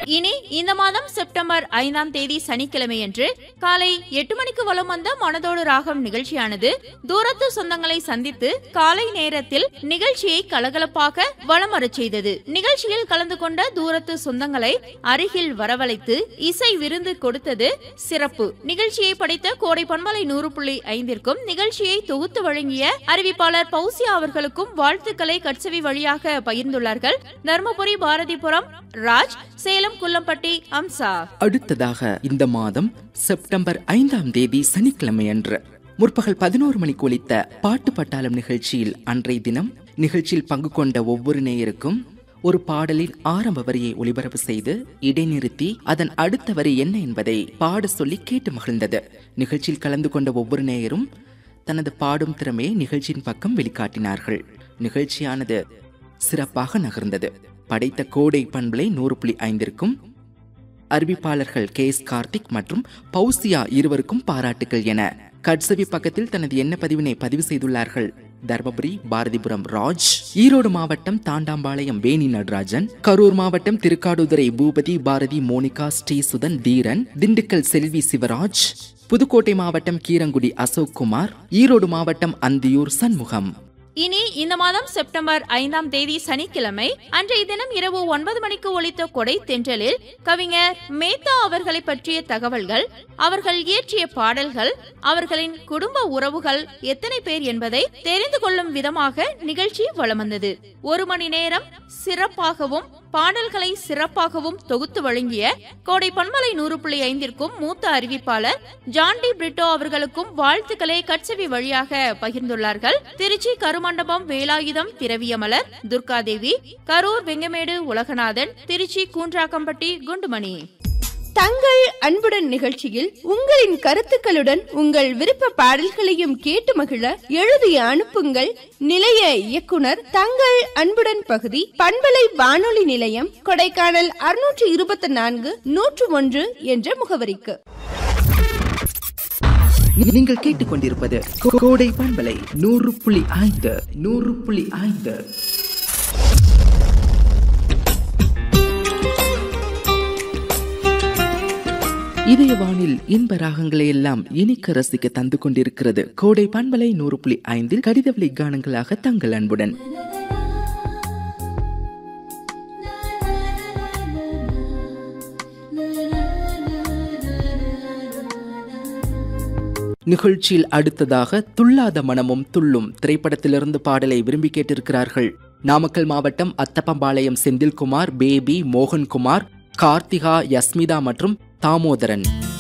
இனி இந்த மாதம் செப்டம்பர் ஐந்தாம் தேதி சனிக்கிழமையன்று காலை எட்டு மணிக்கு வலம் வந்த மனதோடு ராகம் நிகழ்ச்சியானது தூரத்து சொந்தங்களை சந்தித்து காலை நேரத்தில் நிகழ்ச்சியை கலகலப்பாக வலம் வரச் செய்தது நிகழ்ச்சியில் கலந்து கொண்ட தூரத்து சொந்தங்களை அருகில் வரவழைத்து இசை விருந்து கொடுத்தது சிறப்பு நிகழ்ச்சியை படைத்த கோடை பண்பலை நூறு புள்ளி ஐந்திற்கும் நிகழ்ச்சியை தொகுத்து வழங்கிய அறிவிப்பாளர் பௌசியா அவர்களுக்கும் வாழ்த்துக்களை கட்சவி வழியாக பகிர்ந்துள்ளார்கள் தர்மபுரி பாரதிபுரம் ராஜ் சேலம் குள்ளம்பட்டி அம்சா அடுத்ததாக இந்த மாதம் செப்டம்பர் ஐந்தாம் தேதி சனிக்கிழமை அன்று முற்பகல் பதினோரு மணிக்கு ஒலித்த பாட்டு பட்டாளம் நிகழ்ச்சியில் அன்றைய தினம் நிகழ்ச்சியில் பங்கு கொண்ட ஒவ்வொரு நேயருக்கும் ஒரு பாடலின் ஆரம்ப வரியை ஒளிபரப்பு செய்து இடைநிறுத்தி அதன் அடுத்த வரி என்ன என்பதை பாட சொல்லி கேட்டு மகிழ்ந்தது நிகழ்ச்சியில் கலந்து கொண்ட ஒவ்வொரு நேயரும் தனது பாடும் திறமையை நிகழ்ச்சியின் பக்கம் வெளிக்காட்டினார்கள் நிகழ்ச்சியானது சிறப்பாக நகர்ந்தது படைத்த கோடை பண்பலை நூறு புள்ளி ஐந்திற்கும் அறிவிப்பாளர்கள் கே எஸ் கார்த்திக் மற்றும் பௌசியா இருவருக்கும் பாராட்டுகள் என கட்சவி பக்கத்தில் தனது எண்ண பதிவினை பதிவு செய்துள்ளார்கள் தர்மபுரி பாரதிபுரம் ராஜ் ஈரோடு மாவட்டம் தாண்டாம்பாளையம் வேணி நடராஜன் கரூர் மாவட்டம் திருக்காடுதுறை பூபதி பாரதி மோனிகா ஸ்ரீசுதன் தீரன் திண்டுக்கல் செல்வி சிவராஜ் புதுக்கோட்டை மாவட்டம் கீரங்குடி அசோக் குமார் ஈரோடு மாவட்டம் அந்தியூர் சண்முகம் இனி இந்த மாதம் செப்டம்பர் ஐந்தாம் தேதி சனிக்கிழமை அன்றைய தினம் இரவு ஒன்பது மணிக்கு ஒலித்த கொடை தென்றலில் கவிஞர் மேத்தா அவர்களை பற்றிய தகவல்கள் அவர்கள் இயற்றிய பாடல்கள் அவர்களின் குடும்ப உறவுகள் எத்தனை பேர் என்பதை தெரிந்து கொள்ளும் விதமாக நிகழ்ச்சி வலம் வந்தது ஒரு மணி நேரம் சிறப்பாகவும் பாடல்களை சிறப்பாகவும் தொகுத்து வழங்கிய கோடை பண்பலை நூறு புள்ளி ஐந்திற்கும் மூத்த அறிவிப்பாளர் ஜான்டி பிரிட்டோ அவர்களுக்கும் வாழ்த்துக்களை கட்சவி வழியாக பகிர்ந்துள்ளார்கள் திருச்சி கருமண்டபம் வேலாயுதம் திரவியமலர் துர்காதேவி கரூர் வெங்கமேடு உலகநாதன் திருச்சி கூன்றாக்கம்பட்டி குண்டுமணி தங்கள் அன்புடன் நிகழ்ச்சியில் உங்களின் கருத்துக்களுடன் உங்கள் விருப்ப பாடல்களையும் கேட்டு மகிழ எழுதி அனுப்புங்கள் நிலைய இயக்குனர் தங்கள் அன்புடன் பகுதி பண்பலை வானொலி நிலையம் கொடைக்கானல் அறுநூற்று இருபத்தி நான்கு நூற்று ஒன்று என்ற முகவரிக்கு நீங்கள் கேட்டுக்கொண்டிருப்பது கோ- கோடை பண்பலை நூறு புள்ளி ஐந்து நூறு புள்ளி ஐந்து இதய வானில் இன்ப ராகங்களை எல்லாம் இனிக்க ரசிக்க தந்து கொண்டிருக்கிறது கோடை பண்பலை நூறு புள்ளி ஐந்தில் கடிதவெளி கானங்களாக தங்கள் அன்புடன் நிகழ்ச்சியில் அடுத்ததாக துள்ளாத மனமும் துள்ளும் திரைப்படத்திலிருந்து பாடலை விரும்பி கேட்டிருக்கிறார்கள் நாமக்கல் மாவட்டம் அத்தப்பம்பாளையம் செந்தில்குமார் பேபி மோகன்குமார் கார்த்திகா யஸ்மிதா மற்றும் தாமோதரன்